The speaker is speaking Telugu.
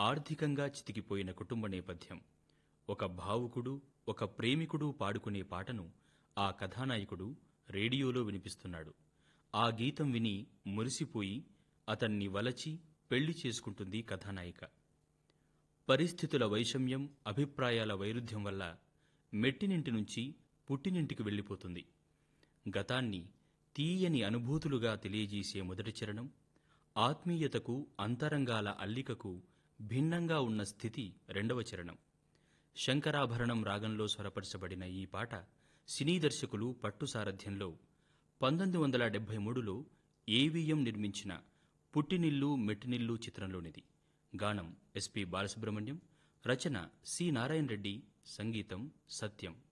ఆర్థికంగా చితికిపోయిన కుటుంబ నేపథ్యం ఒక భావుకుడు ఒక ప్రేమికుడు పాడుకునే పాటను ఆ కథానాయకుడు రేడియోలో వినిపిస్తున్నాడు ఆ గీతం విని మురిసిపోయి అతన్ని వలచి పెళ్లి చేసుకుంటుంది కథానాయిక పరిస్థితుల వైషమ్యం అభిప్రాయాల వైరుధ్యం వల్ల మెట్టినింటి నుంచి పుట్టినింటికి వెళ్ళిపోతుంది గతాన్ని తీయని అనుభూతులుగా తెలియజేసే మొదటి చరణం ఆత్మీయతకు అంతరంగాల అల్లికకు భిన్నంగా ఉన్న స్థితి రెండవ చరణం శంకరాభరణం రాగంలో స్వరపరచబడిన ఈ పాట సినీ దర్శకులు పట్టు సారథ్యంలో పంతొమ్మిది వందల డెబ్బై మూడులో ఏవిఎం నిర్మించిన పుట్టినిల్లు మెట్టినిల్లు చిత్రంలోనిది గానం ఎస్పి బాలసుబ్రహ్మణ్యం రచన సి నారాయణ రెడ్డి సంగీతం సత్యం